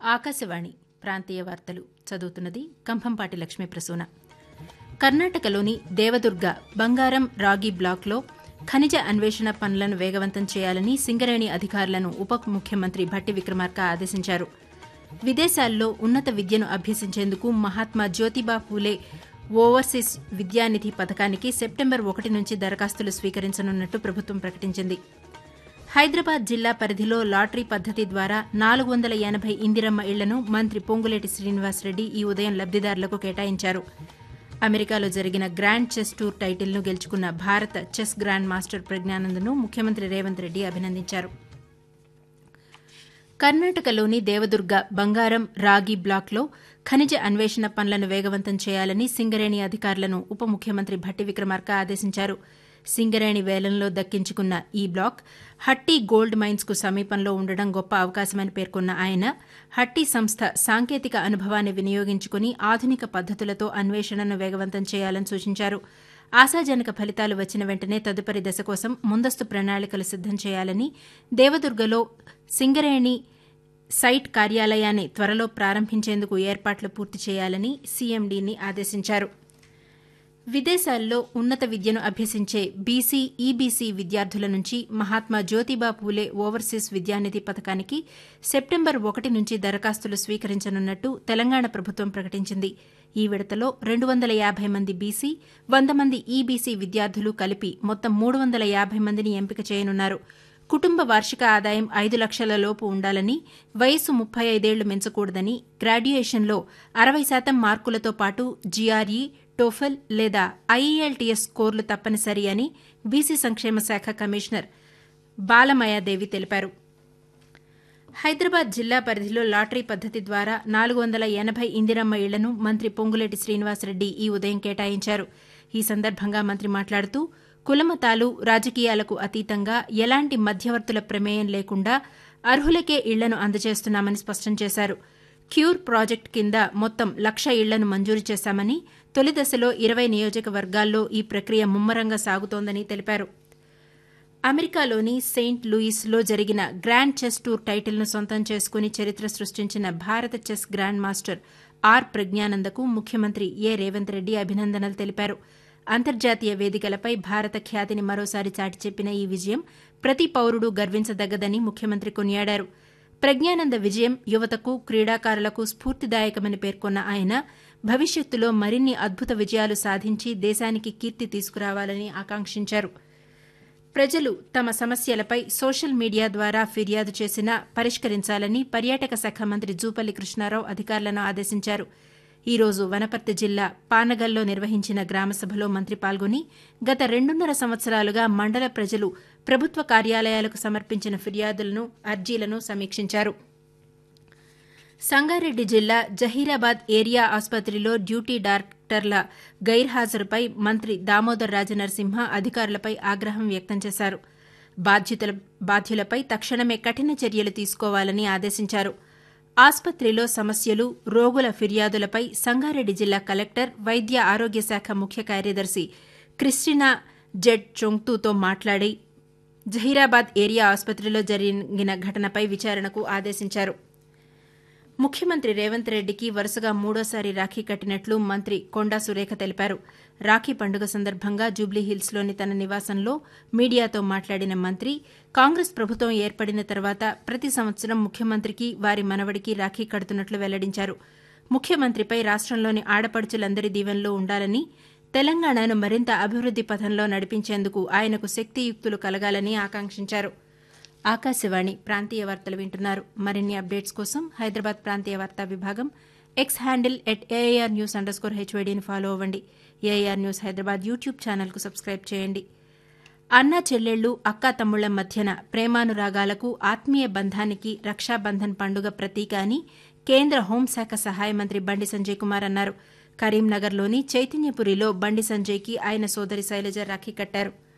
ఆకాశవాణి ప్రాంతీయ వార్తలు చదువుతున్నది కంభంపాటి లక్ష్మీ ప్రసూన కర్ణాటకలోని దేవదుర్గ బంగారం రాగి బ్లాక్లో ఖనిజ అన్వేషణ పనులను వేగవంతం చేయాలని సింగరేణి అధికారులను ఉప ముఖ్యమంత్రి భట్టి విక్రమార్క ఆదేశించారు విదేశాల్లో ఉన్నత విద్యను అభ్యసించేందుకు మహాత్మా జ్యోతిబా ఫూలే ఓవర్సీస్ విద్యానిధి పథకానికి సెప్టెంబర్ ఒకటి నుంచి దరఖాస్తులు స్వీకరించనున్నట్టు ప్రభుత్వం ప్రకటించింది హైదరాబాద్ జిల్లా పరిధిలో లాటరీ పద్దతి ద్వారా నాలుగు వందల ఎనభై ఇందిరమ్మ ఇళ్లను మంత్రి పొంగులేటి శ్రీనివాసరెడ్డి ఈ ఉదయం లబ్దిదారులకు కేటాయించారు అమెరికాలో జరిగిన గ్రాండ్ చెస్ టూర్ టైటిల్ను గెలుచుకున్న భారత చెస్ గ్రాండ్ మాస్టర్ ప్రజ్ఞానందను ముఖ్యమంత్రి రేవంత్ రెడ్డి అభినందించారు కర్ణాటకలోని దేవదుర్గ బంగారం రాగి బ్లాక్లో ఖనిజ అన్వేషణ పనులను వేగవంతం చేయాలని సింగరేణి అధికారులను ఉప ముఖ్యమంత్రి భట్టి విక్రమార్క ఆదేశించారు సింగరేణి వేలంలో దక్కించుకున్న ఈ బ్లాక్ హట్టి గోల్డ్ మైన్స్ కు సమీపంలో ఉండడం గొప్ప అవకాశమని పేర్కొన్న ఆయన హట్టి సంస్థ సాంకేతిక అనుభవాన్ని వినియోగించుకుని ఆధునిక పద్దతులతో అన్వేషణను వేగవంతం చేయాలని సూచించారు ఆశాజనక ఫలితాలు వచ్చిన వెంటనే తదుపరి దశ కోసం ముందస్తు ప్రణాళికలు సిద్దం చేయాలని దేవదుర్గలో సింగరేణి సైట్ కార్యాలయాన్ని త్వరలో ప్రారంభించేందుకు ఏర్పాట్లు పూర్తి చేయాలని సీఎండీని ఆదేశించారు విదేశాల్లో ఉన్నత విద్యను అభ్యసించే బీసీ ఈబీసీ విద్యార్థుల నుంచి మహాత్మా జ్యోతిబా పూలే ఓవర్సీస్ విద్యానిధి పథకానికి సెప్టెంబర్ ఒకటి నుంచి దరఖాస్తులు స్వీకరించనున్నట్టు తెలంగాణ ప్రభుత్వం ప్రకటించింది ఈ విడతలో రెండు వందల యాభై మంది బీసీ వంద మంది ఈబీసీ విద్యార్థులు కలిపి మొత్తం మూడు వందల యాభై మందిని ఎంపిక చేయనున్నారు కుటుంబ వార్షిక ఆదాయం ఐదు లక్షల లోపు ఉండాలని వయస్సు ముప్పై ఐదేళ్లు మించకూడదని గ్రాడ్యుయేషన్లో అరవై శాతం మార్కులతో పాటు జీఆర్ఈ టోఫెల్ లేదా ఐఈఎల్టీఎస్ స్కోర్లు తప్పనిసరి అని బీసీ సంక్షేమ శాఖ కమిషనర్ బాలమయాదేవి తెలిపారు హైదరాబాద్ జిల్లా పరిధిలో లాటరీ పద్దతి ద్వారా నాలుగు వందల ఎనభై ఇందిరమ్మ ఇళ్లను మంత్రి పొంగులేటి శ్రీనివాసరెడ్డి ఈ ఉదయం కేటాయించారు ఈ సందర్భంగా మంత్రి మాట్లాడుతూ కులమతాలు రాజకీయాలకు అతీతంగా ఎలాంటి మధ్యవర్తుల ప్రమేయం లేకుండా అర్హులకే ఇళ్లను అందజేస్తున్నామని స్పష్టం చేశారు క్యూర్ ప్రాజెక్టు కింద మొత్తం లక్ష ఇళ్లను మంజూరు చేశామని తొలి దశలో ఇరవై నియోజకవర్గాల్లో ఈ ప్రక్రియ ముమ్మరంగా సాగుతోందని తెలిపారు అమెరికాలోని సెయింట్ లూయిస్లో జరిగిన గ్రాండ్ చెస్ టూర్ టైటిల్ను సొంతం చేసుకుని చరిత్ర సృష్టించిన భారత చెస్ గ్రాండ్ మాస్టర్ ఆర్ ప్రజ్ఞానందకు ముఖ్యమంత్రి ఏ రేవంత్ రెడ్డి అభినందనలు తెలిపారు అంతర్జాతీయ వేదికలపై భారత ఖ్యాతిని మరోసారి చాటి చెప్పిన ఈ విజయం ప్రతి పౌరుడు గర్వించదగ్గదని ముఖ్యమంత్రి కొనియాడారు ప్రజ్ఞానంద విజయం యువతకు క్రీడాకారులకు స్ఫూర్తిదాయకమని పేర్కొన్న ఆయన భవిష్యత్తులో మరిన్ని అద్భుత విజయాలు సాధించి దేశానికి కీర్తి తీసుకురావాలని ఆకాంక్షించారు ప్రజలు తమ సమస్యలపై సోషల్ మీడియా ద్వారా ఫిర్యాదు చేసినా పరిష్కరించాలని పర్యాటక శాఖ మంత్రి జూపల్లి కృష్ణారావు అధికారులను ఆదేశించారు ఈ రోజు వనపర్తి జిల్లా పానగల్లో నిర్వహించిన గ్రామసభలో మంత్రి పాల్గొని గత రెండున్నర సంవత్సరాలుగా మండల ప్రజలు ప్రభుత్వ కార్యాలయాలకు సమర్పించిన ఫిర్యాదులను అర్జీలను సమీక్షించారు సంగారెడ్డి జిల్లా జహీరాబాద్ ఏరియా ఆసుపత్రిలో డ్యూటీ డాక్టర్ల గైర్హాజరుపై మంత్రి దామోదర్ రాజనరసింహ అధికారులపై ఆగ్రహం వ్యక్తం చేశారు బాధ్యుతుల బాధ్యులపై తక్షణమే కఠిన చర్యలు తీసుకోవాలని ఆదేశించారు ఆసుపత్రిలో సమస్యలు రోగుల ఫిర్యాదులపై సంగారెడ్డి జిల్లా కలెక్టర్ వైద్య ఆరోగ్య శాఖ ముఖ్య కార్యదర్శి క్రిస్టినా జెడ్ చొంగ్తూతో మాట్లాడి జహీరాబాద్ ఏరియా ఆసుపత్రిలో జరిగిన ఘటనపై విచారణకు ఆదేశించారు ముఖ్యమంత్రి రేవంత్ రెడ్డికి వరుసగా మూడోసారి రాఖీ కట్టినట్లు మంత్రి కొండా సురేఖ తెలిపారు రాఖీ పండుగ సందర్భంగా జూబ్లీహిల్స్లోని తన నివాసంలో మీడియాతో మాట్లాడిన మంత్రి కాంగ్రెస్ ప్రభుత్వం ఏర్పడిన తర్వాత ప్రతి సంవత్సరం ముఖ్యమంత్రికి వారి మనవడికి రాఖీ కడుతున్నట్లు వెల్లడించారు ముఖ్యమంత్రిపై రాష్టంలోని ఆడపడుచులందరి దీవెనలో ఉండాలని తెలంగాణను మరింత అభివృద్ది పథంలో నడిపించేందుకు ఆయనకు శక్తియుక్తులు కలగాలని ఆకాంక్షించారు ఆకాశవాణి ప్రాంతీయ వార్తలు వింటున్నారు మరిన్ని అప్డేట్స్ కోసం హైదరాబాద్ ప్రాంతీయ వార్తా విభాగం X handle at AIR news underscore హెచ్వైడీని ఫాలో అవ్వండి ఏఐఆర్ న్యూస్ హైదరాబాద్ యూట్యూబ్ ఛానల్కు సబ్స్క్రైబ్ చేయండి అన్నా చెల్లెళ్లు అక్కా తమ్ముళ్ల మధ్యన ప్రేమానురాగాలకు ఆత్మీయ బంధానికి రక్షాబంధన్ పండుగ ప్రతీక అని కేంద్ర హోంశాఖ సహాయ మంత్రి బండి సంజయ్ కుమార్ అన్నారు కరీంనగర్లోని చైతన్యపురిలో బండి సంజయ్కి ఆయన సోదరి శైలజ రాఖీ కట్టారు